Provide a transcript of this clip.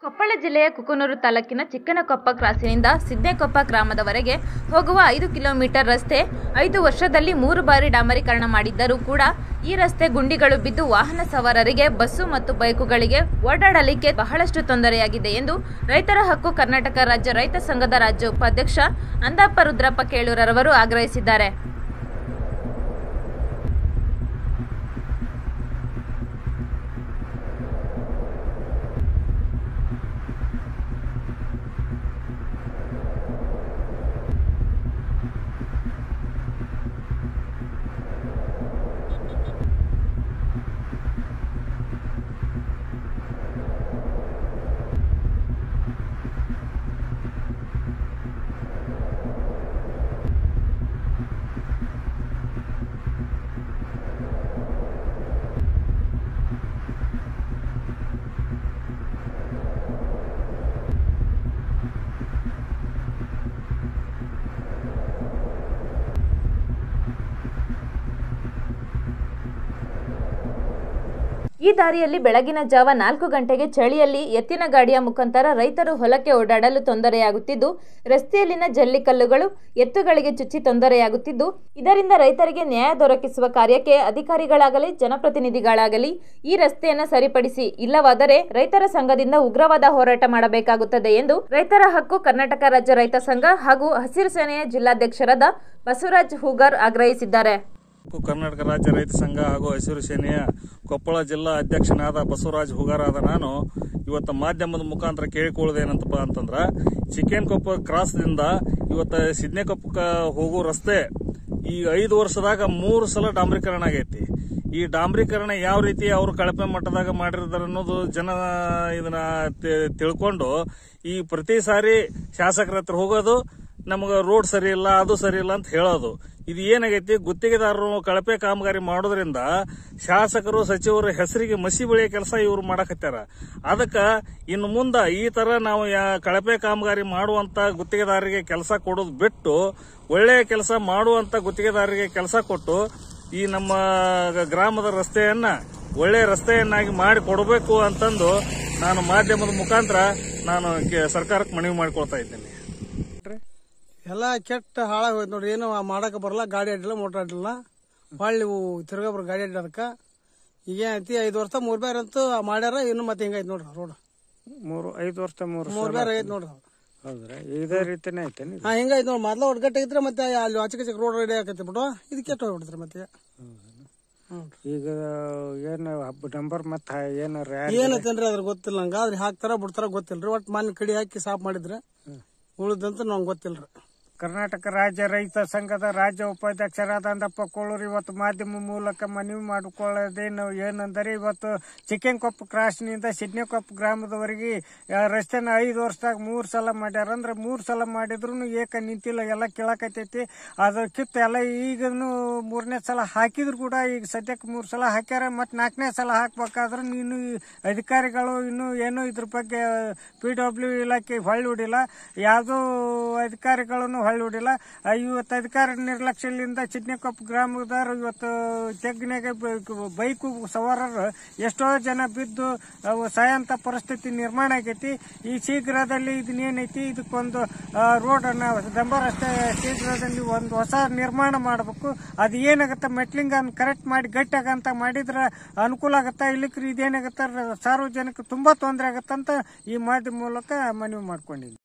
ಕೊಪ್ಪಳ ಜಿಲ್ಲೆಯ ಕುಕನೂರು ತಾಲೂಕಿನ ಚಿಕ್ಕನಕೊಪ್ಪ ಕ್ರಾಸಿನಿಂದ ಸಿದ್ನೇಕೊಪ್ಪ ಗ್ರಾಮದವರೆಗೆ ಹೋಗುವ ಐದು ಕಿಲೋಮೀಟರ್ ರಸ್ತೆ ಐದು ವರ್ಷದಲ್ಲಿ ಮೂರು ಬಾರಿ ಡಾಂಬರೀಕರಣ ಮಾಡಿದ್ದರೂ ಕೂಡ ಈ ರಸ್ತೆ ಗುಂಡಿಗಳು ಬಿದ್ದು ವಾಹನ ಸವಾರರಿಗೆ ಬಸ್ಸು ಮತ್ತು ಬೈಕುಗಳಿಗೆ ಓಡಾಡಲಿಕ್ಕೆ ಬಹಳಷ್ಟು ತೊಂದರೆಯಾಗಿದೆ ಎಂದು ರೈತರ ಹಕ್ಕು ಕರ್ನಾಟಕ ರಾಜ್ಯ ರೈತ ಸಂಘದ ರಾಜ್ಯ ಉಪಾಧ್ಯಕ್ಷ ಅಂದಪ್ಪ ರುದ್ರಪ್ಪ ಕೇಳೂರರವರು ಆಗ್ರಹಿಸಿದ್ದಾರೆ ಈ ದಾರಿಯಲ್ಲಿ ಬೆಳಗಿನ ಜಾವ ನಾಲ್ಕು ಗಂಟೆಗೆ ಚಳಿಯಲ್ಲಿ ಎತ್ತಿನ ಗಾಡಿಯ ಮುಖಾಂತರ ರೈತರು ಹೊಲಕ್ಕೆ ಓಡಾಡಲು ತೊಂದರೆಯಾಗುತ್ತಿದ್ದು ರಸ್ತೆಯಲ್ಲಿನ ಜಲ್ಲಿಕಲ್ಲುಗಳು ಎತ್ತುಗಳಿಗೆ ಚುಚ್ಚಿ ತೊಂದರೆಯಾಗುತ್ತಿದ್ದು ಇದರಿಂದ ರೈತರಿಗೆ ನ್ಯಾಯ ದೊರಕಿಸುವ ಕಾರ್ಯಕ್ಕೆ ಅಧಿಕಾರಿಗಳಾಗಲಿ ಜನಪ್ರತಿನಿಧಿಗಳಾಗಲಿ ಈ ರಸ್ತೆಯನ್ನು ಸರಿಪಡಿಸಿ ಇಲ್ಲವಾದರೆ ರೈತರ ಸಂಘದಿಂದ ಉಗ್ರವಾದ ಹೋರಾಟ ಮಾಡಬೇಕಾಗುತ್ತದೆ ಎಂದು ರೈತರ ಹಕ್ಕು ಕರ್ನಾಟಕ ರಾಜ್ಯ ರೈತ ಸಂಘ ಹಾಗೂ ಹಸಿರು ಸೇನೆಯ ಜಿಲ್ಲಾಧ್ಯಕ್ಷರಾದ ಬಸವರಾಜ್ ಹೂಗಾರ್ ಆಗ್ರಹಿಸಿದ್ದಾರೆ ಹಕ್ಕು ಕರ್ನಾಟಕ ರಾಜ್ಯ ರೈತ ಸಂಘ ಹಾಗೂ ಹಸಿರು ಸೇನೆಯ ಕೊಪ್ಪಳ ಜಿಲ್ಲಾ ಅಧ್ಯಕ್ಷನಾದ ಬಸವರಾಜ್ ಹುಗಾರಾದ ನಾನು ಇವತ್ತು ಮಾಧ್ಯಮದ ಮುಖಾಂತರ ಕೇಳಿಕೊಳ್ಳೋದೇನಂತಪ್ಪ ಅಂತಂದ್ರ ಚಿಕ್ಕನ್ ಕೊಪ್ಪ ಕ್ರಾಸ್ದಿಂದ ಇವತ್ತು ಸಿದ್ನೆಕೊಪ್ಪಕ್ಕೆ ಹೋಗೋ ರಸ್ತೆ ಈ ಐದು ವರ್ಷದಾಗ ಮೂರು ಸಲ ಡಾಂಬರೀಕರಣ ಆಗೈತಿ ಈ ಡಾಂಬರೀಕರಣ ಯಾವ ರೀತಿ ಅವರು ಕಳಪೆ ಮಟ್ಟದಾಗ ಮಾಡಿರ್ತಾರೆ ಅನ್ನೋದು ಜನ ಇದನ್ನ ತಿ- ತಿಳ್ಕೊಂಡು ಈ ಪ್ರತಿ ಸಾರಿ ಶಾಸಕರ ಹತ್ರ ಹೋಗೋದು ನಮಗೆ ರೋಡ್ ಸರಿ ಇಲ್ಲ ಅದು ಸರಿ ಇಲ್ಲ ಅಂತ ಹೇಳೋದು ಇದು ಏನಾಗೈತಿ ಗುತ್ತಿಗೆದಾರರು ಕಳಪೆ ಕಾಮಗಾರಿ ಮಾಡೋದ್ರಿಂದ ಶಾಸಕರು ಸಚಿವರ ಹೆಸರಿಗೆ ಮಸಿ ಬೆಳೆಯ ಕೆಲಸ ಇವ್ರು ಮಾಡಕತ್ಯಾರ ಅದಕ್ಕ ಇನ್ನು ಮುಂದ ಈ ತರ ನಾವು ಯಾ- ಕಳಪೆ ಕಾಮಗಾರಿ ಮಾಡುವಂತ ಗುತ್ತಿಗೆದಾರರಿಗೆ ಕೆಲಸ ಕೊಡೋದು ಬಿಟ್ಟು ಒಳ್ಳೆಯ ಕೆಲಸ ಮಾಡುವಂತ ಗುತ್ತಿಗೆದಾರರಿಗೆ ಕೆಲಸ ಕೊಟ್ಟು ಈ ನಮ್ಮ ಗ್ರಾಮದ ರಸ್ತೆಯನ್ನ ಒಳ್ಳೆಯ ರಸ್ತೆಯನ್ನಾಗಿ ಮಾಡಿ ಕೊಡಬೇಕು ಅಂತಂದು ನಾನು ಮಾಧ್ಯಮದ ಮುಖಾಂತರ ನಾನು ಕೆ- ಸರ್ಕಾರಕ್ಕೆ ಮನವಿ ಮಾಡಿಕೊಳ್ತಾ ಇದ್ದೇನೆ ಎಲ್ಲ ಕೆಟ್ಟ ಹಾಳಾಗಿ ಹೋಯ್ತು ನೋಡ್ರಿ ಏನು ಮಾಡಕ್ಕೆ ಬರಲ್ಲ ಗಾಡಿ ಅಡ್ಡಿಲ್ಲ ಮೋಟರ್ ಅಡ್ಡಿಲ್ಲ ಹೊಳ್ಳಿ ಇವು ತಿರ್ಗಾ ಬರೋ ಗಾಡಿ ಅಡ್ಡದಕ್ಕ ಈಗ ಐತಿ ಐದು ವರ್ಷ ಮೂರ್ ಬೇರೆ ಅಂತೂ ಮಾಡ್ಯಾರ ಇನ್ನು ಮತ್ತೆ ಹಿಂಗೈತಿ ನೋಡ್ರಿ ರೋಡ್ ಮೂರು ಐದು ವರ್ಷ ಮೂರು ಮೂರ್ ಬೇರೆ ಐತಿ ನೋಡ್ರಿ ಅದು. ಹೌದ್ರಾ ಇದೇ ರೀತಿನೇ ಐತೇನಿ ಹಾ ಹಿಂಗೈತಿ ನೋಡ್ರಿ ಮೊದ್ಲ ಒಡ್ಗಟ್ಟಾಗಿದ್ರೆ ಮತ್ತೆ ಅಲ್ಲಿ ಆಚೆ ಕಚೆ ರೋಡ್ ರೆಡಿ ಆಕೈತಿ ಬಿಡು ಇದು ಕೆಟ್ಟ ಹೋಗ್ಬಿಡ್ತಾರೆ ಮತ್ತೆ ಹ್ಮ್. ಈಗ ಏನು ಹಬ್ಬ ನಂಬರ್ ಮತ್ತ ಏನು ಏನೈತೇನ್ರಿ ಅದ್ರ ಗೊತ್ತಿಲ್ಲ ನಂಗೆ ಆದ್ರೆ ಹಾಕ್ತಾರ ಬಿಡ್ತಾರ ಗೊತ್ತಿಲ್ರಿ ಒಟ್ಟು ಮನೆ ಕಡಿ ಹಾಕಿ ಸಾಫ್ ಮಾಡಿದ್ರೆ ಉಳಿದಂತ ನಂಗೆ ಗೊತ್ತಿಲ್ರಿ ಕರ್ನಾಟಕ ರಾಜ್ಯ ರೈತ ಸಂಘದ ರಾಜ್ಯ ಉಪಾಧ್ಯಕ್ಷರಾದ ಅಂದಪ್ಪ ಕೋಳೂರು ಇವತ್ತು ಮಾಧ್ಯಮ ಮೂಲಕ ಮನವಿ ಮಾಡಿಕೊಳ್ಳೋದೇನು ಏನಂದರೆ ಇವತ್ತು ಚಿಕ್ಕನಕೊಪ್ಪ ಕ್ರಾಸ್ನಿಂದ ಸಿಡ್ನೆಕೊಪ್ಪ ಗ್ರಾಮದವರೆಗೆ ಆ, ರಸ್ತೆನ ಐದು ವರ್ಷದಾಗ ಮೂರು ಸಲ ಮಾಡ್ಯಾರ ಅಂದ್ರೆ ಮೂರು ಸಲ ಮಾಡಿದ್ರು ಏಕ ನಿಂತಿಲ್ಲ ಎಲ್ಲ ಕೇಳಕತ್ತೈತಿ ಅದಕ್ಕಿಂತ ಎಲ್ಲ ಈಗನು ಮೂರನೇ ಸಲ ಹಾಕಿದ್ರು ಕೂಡ ಈಗ ಸದ್ಯಕ್ಕೆ ಮೂರು ಸಲ ಹಾಕ್ಯಾರ ಮತ್ತು ನಾಲ್ಕನೇ ಸಲ ಹಾಕ್ಬೇಕಾದ್ರೂ ಇನ್ನು ಈ ಅಧಿಕಾರಿಗಳು ಇನ್ನು ಏನು ಇದ್ರ ಬಗ್ಗೆ ಪಿ ಡಬ್ಲ್ಯೂ ಇಲಾಖೆ ಹೊಳ್ಳಿ ಹೊಡಿಲ್ಲ ಯಾವುದೋ ಅಧಿಕಾರಿಗಳನ್ನು ಹೊಳ್ಳಿ ಹೊಡಿಲ್ಲ ಆ, ಇವತ್ತು ಅಧಿಕಾರಿ ನಿರ್ಲಕ್ಷ್ಯದಿಂದ ಚಿಡ್ನೆಕೊಪ್ಪ ಗ್ರಾಮದವರು ಇವತ್ತು ಜಗ್ನಾಗ ಬೈಕು ಸವಾರರು ಎಷ್ಟೋ ಜನ ಬಿದ್ದು ಅವು ಸಾಯಂತ ಪರಿಸ್ಥಿತಿ ನಿರ್ಮಾಣ ಆಗೈತಿ ಈ ಶೀಘ್ರದಲ್ಲಿ ಇದನ್ನೇನೈತಿ ಇದಕ್ಕೊಂದು ರೋಡ್ ಅನ್ನ ಡಂಬರ್ ರಸ್ತೆ ಶೀಘ್ರದಲ್ಲಿ ಒಂದು ಹೊಸ ನಿರ್ಮಾಣ ಮಾಡಬೇಕು ಅದು ಏನಾಗತ್ತ ಮೆಟ್ಲಿಂಗ್ ಅನ್ನು ಕರೆಕ್ಟ್ ಮಾಡಿ ಗಟ್ಟಿಯಾಗಂತ ಮಾಡಿದ್ರೆ ಅನುಕೂಲ ಆಗತ್ತ ಇಲ್ಲಿಕ್ರಿ ಇದೇನಾಗತ್ತ ಸಾರ್ವಜನಿಕ ತುಂಬಾ ತೊಂದರೆ ಆಗತ್ತಂತ ಈ ಮಾಧ್ಯಮ ಮೂಲಕ ಮನವಿ ಮಾಡ್ಕೊಂಡಿದ್ದೀನಿ